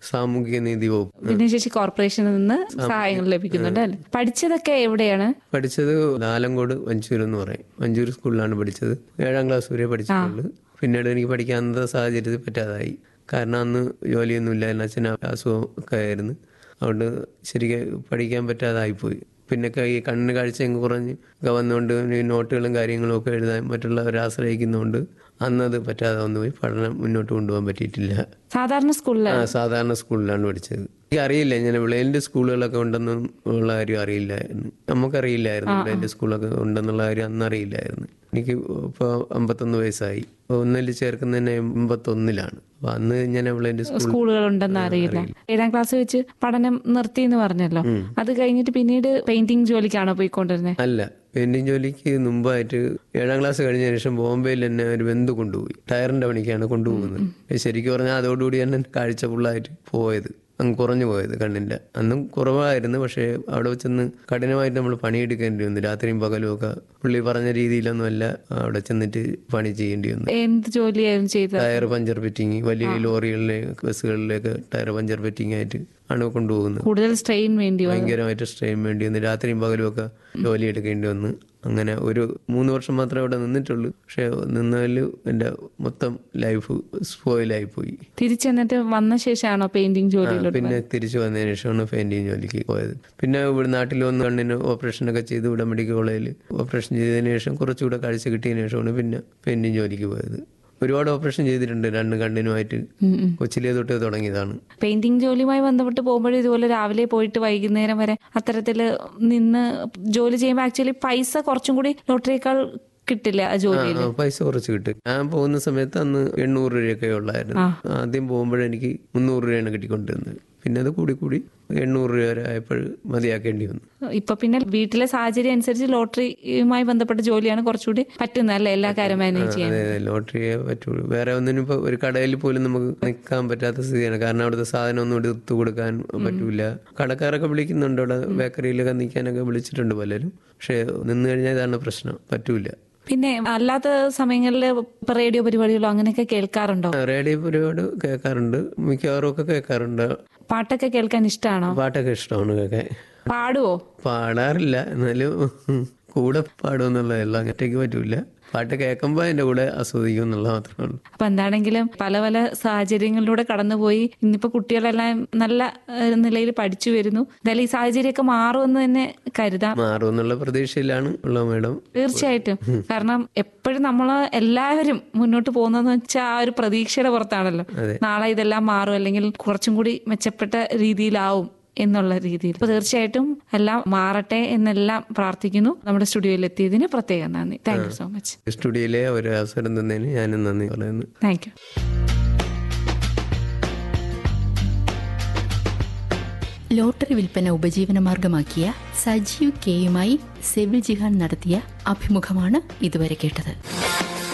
സാമൂഹിക നീതി വകുപ്പ് ഭിന്നശേഷി കോർപ്പറേഷനിൽ നിന്ന് സഹായങ്ങൾ ലഭിക്കുന്നുണ്ട് അല്ലേ പഠിച്ചതൊക്കെ എവിടെയാണ് പഠിച്ചത് നാലങ്കോട് വഞ്ചൂർ എന്ന് പറയും വഞ്ചൂർ സ്കൂളിലാണ് പഠിച്ചത് ഏഴാം ക്ലാസ് വരെ പഠിച്ചിട്ടുള്ളൂ പിന്നീട് എനിക്ക് പഠിക്കാൻ അന്നത്തെ സാഹചര്യത്തിൽ പറ്റാതായി കാരണം അന്ന് ജോലിയൊന്നും ഇല്ലായിരുന്നു അച്ഛന് അസുഖം ഒക്കെ ആയിരുന്നു അതുകൊണ്ട് ശരിക്കും പഠിക്കാൻ പറ്റാതായിപ്പോയി പിന്നെ ക- ഈ കണ്ണിന് കാഴ്ച അങ്ങ് കുറഞ്ഞ് ഒക്കെ വന്നുകൊണ്ട് ഈ നോട്ടുകളും കാര്യങ്ങളും ഒക്കെ എഴുതാൻ മറ്റുള്ളവരെ ആശ്രയിക്കുന്നതുകൊണ്ട് അന്നത് പറ്റാതെ വന്നുപോയി പഠനം മുന്നോട്ട് കൊണ്ടുപോകാൻ പറ്റിയിട്ടില്ല സാധാരണ സ്കൂളിൽ ആ സാധാരണ സ്കൂളിലാണ് പഠിച്ചത് എനിക്ക് അറിയില്ല ഇങ്ങനെ വിളയിൻ്റെ സ്കൂളുകളൊക്കെ ഉണ്ടെന്നും ഉള്ള കാര്യം അറിയില്ലായിരുന്നു നമുക്കറിയില്ലായിരുന്നു വിളയിൻ്റെ സ്കൂളൊക്കെ ഉണ്ടെന്നുള്ള കാര്യം അന്ന് അറിയില്ലായിരുന്നു എനിക്ക് ഇപ്പോൾ അമ്പത്തൊന്ന് വയസ്സായി അപ്പോൾ ഒന്നിൽ ചേർക്കുന്നതന്നെ എൺപത്തൊന്നിലാണ് അപ്പോൾ അന്ന് ഞാൻ വിളയിൻ്റെ സ്കൂൾ സ്കൂളുകൾ ഉണ്ടെന്ന് അറിയില്ല ഏഴാം ക്ലാസ് വെച്ച് പഠനം നിർത്തി എന്ന് പറഞ്ഞല്ലോ അത് കഴിഞ്ഞിട്ട് പിന്നീട് പെയിന്റിംഗ് ജോലിക്കാണോ പോയിക്കൊണ്ടിരുന്നത് അല്ല പെയിന്റിങ് ജോലിക്ക് മുമ്പായിട്ട് ഏഴാം ക്ലാസ് കഴിഞ്ഞ ശേഷം ബോംബെയിൽ എന്നെ ഒരു ബന്ധു കൊണ്ടുപോയി ടയറിന്റെ പണിക്കാണ് കൊണ്ടുപോകുന്നത് ശരിക്കും പറഞ്ഞാൽ അതോടുകൂടി തന്നെ കാഴ്ച ഫുള്ളായിട്ട് പോയത് അങ്ങ് കുറഞ്ഞു പോയത് കണ്ണിന്റെ അന്നും കുറവായിരുന്നു പക്ഷേ അവിടെ ചെന്ന് കഠിനമായിട്ട് നമ്മൾ പണിയെടുക്കേണ്ടി വന്നു രാത്രിയും പകലും ഒക്കെ പുള്ളി പറഞ്ഞ രീതിയിലൊന്നും അല്ല അവിടെ ചെന്നിട്ട് പണി ചെയ്യേണ്ടി വന്നു എന്ത് ജോലിയായിരുന്നു ചെയ്തത് ടയർ പഞ്ചർ ഫിറ്റിങ് വലിയ ലോറികളിലെ ബസ്സുകളിലേക്ക് ടയർ പഞ്ചർ ഫിറ്റിംഗ് ആയിട്ട് ആണ് കൊണ്ടുപോകുന്നത് കൂടുതൽ സ്ട്രെയിൻ വേണ്ടി വന്നു ഭയങ്കരമായിട്ട് സ്ട്രെയിൻ വേണ്ടി വന്നു രാത്രിയും പകലും ഒക്കെ ജോലി എടുക്കേണ്ടി വന്നു അങ്ങനെ ഒരു മൂന്ന് വർഷം മാത്രമേ അവിടെ നിന്നിട്ടുള്ളൂ പക്ഷെ നിന്നതിൽ എൻ്റെ മൊത്തം ലൈഫ് സ്പോയിലായി പോയി തിരിച്ചെന്നിട്ട് വന്ന ശേഷമാണോ പെയിന്റിംഗ് ജോലിയിലോട്ട് പിന്നെ തിരിച്ചു വന്നതിന് ശേഷമാണ് പെയിന്റിങ് ജോലിക്ക് പോയത് പിന്നെ ഇവിടെ നാട്ടിൽ വന്ന് കണ്ണിന് ഓപ്പറേഷനൊക്കെ ചെയ്ത് ഇവിടെ മെഡിക്കൽ കോളേജിൽ ഓപ്പറേഷൻ ചെയ്തതിന് ശേഷം കുറച്ചുകൂടെ കാഴ്ച കിട്ടിയതിന് ശേഷമാണ് പിന്നെ പെയിന്റിങ് ജോലിക്ക് പോയത് ഒരുപാട് ഓപ്പറേഷൻ ചെയ്തിട്ടുണ്ട് രണ്ട് കണ്ണിനുമായിട്ട് കൊച്ചിലേ തൊട്ട് തുടങ്ങിയതാണ് പെയിന്റിംഗ് ജോലിയുമായി ബന്ധപ്പെട്ട് പോകുമ്പോഴും ഇതുപോലെ രാവിലെ പോയിട്ട് വൈകുന്നേരം വരെ അത്തരത്തില് നിന്ന് ജോലി ചെയ്യുമ്പോൾ ആക്ച്വലി പൈസ കുറച്ചും കൂടി ലോട്ടറിയേക്കാൾ കിട്ടില്ല ആ ജോലിയിൽ ആ, പൈസ കുറച്ച് കിട്ടും ഞാൻ പോകുന്ന സമയത്ത് അന്ന് എണ്ണൂറ് രൂപയൊക്കെ ഉള്ളായിരുന്നു ആദ്യം പോകുമ്പോഴെനിക്ക് മുന്നൂറ് രൂപയാണ് കിട്ടിക്കൊണ്ടിരുന്നത് പിന്നെ അത് കൂടി കൂടി എണ്ണൂറ് രൂപ വരെ ആയപ്പോൾ മതിയാക്കേണ്ടി വന്നു ഇപ്പൊ പിന്നെ വീട്ടിലെ സാഹചര്യം അനുസരിച്ച് ലോട്ടറിയുമായി ബന്ധപ്പെട്ട ജോലിയാണ് കുറച്ചുകൂടി പറ്റുന്നത് അല്ലേ എല്ലാ കാര്യം മാനേജ് ചെയ്യാൻ അതെ അതെ ലോട്ടറിയെ പറ്റുള്ളൂ വേറെ ഒന്നിനും ഇപ്പോൾ ഒരു കടയിൽ പോലും നമുക്ക് നിൽക്കാൻ പറ്റാത്ത സ്ഥിതിയാണ് കാരണം അവിടുത്തെ സാധനം ഒന്നും എടുത്തു കൊടുക്കാൻ പറ്റൂല കടക്കാരൊക്കെ വിളിക്കുന്നുണ്ട് അവിടെ ബേക്കറിയിലൊക്കെ നിൽക്കാനൊക്കെ വിളിച്ചിട്ടുണ്ട് പലരും പക്ഷേ നിന്ന് കഴിഞ്ഞാൽ ഇതാണ് പ്രശ്നം പറ്റൂല പിന്നെ അല്ലാത്ത സമയങ്ങളിൽ ഇപ്പൊ റേഡിയോ പരിപാടികളോ അങ്ങനെയൊക്കെ കേൾക്കാറുണ്ടോ റേഡിയോ പരിപാടി കേൾക്കാറുണ്ട് മിക്കവാറും ഒക്കെ കേൾക്കാറുണ്ട് പാട്ടൊക്കെ കേൾക്കാൻ ഇഷ്ടമാണോ പാട്ടൊക്കെ ഇഷ്ടമാണ് കേൾക്കാൻ പാടുവോ പാടാറില്ല എന്നാലും കൂടെ പാടുമെന്നുള്ളതല്ല ഒറ്റയ്ക്ക് പറ്റൂല പാട്ട് കേൾക്കുമ്പോൾ അതിൻ്റെ കൂടെ ആസ്വദിക്കും എന്നുള്ളത് മാത്രമേ ഉള്ളൂ അപ്പൊ എന്താണെങ്കിലും പല പല സാഹചര്യങ്ങളിലൂടെ കടന്നുപോയി ഇന്നിപ്പോ കുട്ടികളെല്ലാം നല്ല ഏഹ്, നിലയിൽ പഠിച്ചു വരുന്നു എന്തായാലും ഈ സാഹചര്യമൊക്കെ മാറുമെന്ന് തന്നെ കരുതാം മാറും എന്നുള്ള പ്രതീക്ഷയിലാണ് ഉള്ള മേഡം തീർച്ചയായിട്ടും കാരണം എപ്പോഴും നമ്മൾ എല്ലാവരും മുന്നോട്ട് പോകുന്നതെന്ന് വെച്ചാൽ ആ ഒരു പ്രതീക്ഷയുടെ പുറത്താണല്ലോ നാളെ ഇതെല്ലാം മാറും അല്ലെങ്കിൽ കുറച്ചും കൂടി മെച്ചപ്പെട്ട രീതിയിലാവും എന്നുള്ള രീതിയിൽ അപ്പൊ തീർച്ചയായിട്ടും എല്ലാം മാറട്ടെ എന്നെല്ലാം പ്രാർത്ഥിക്കുന്നു നമ്മുടെ സ്റ്റുഡിയോയിൽ എത്തിയതിന് പ്രത്യേകം നന്ദി താങ്ക് യു സോ മച്ച് സ്റ്റുഡിയോയിലെ ഒരു അവസരം തന്നതിന് ഞാനും നന്ദി പറയുന്നു താങ്ക് യു ലോട്ടറി വിൽപ്പന ഉപജീവനമാർഗമാക്കിയ സജീവ് കെയുമായി സെവിൽ ജിഹാൻ നടത്തിയ അഭിമുഖമാണ് ഇതുവരെ കേട്ടത്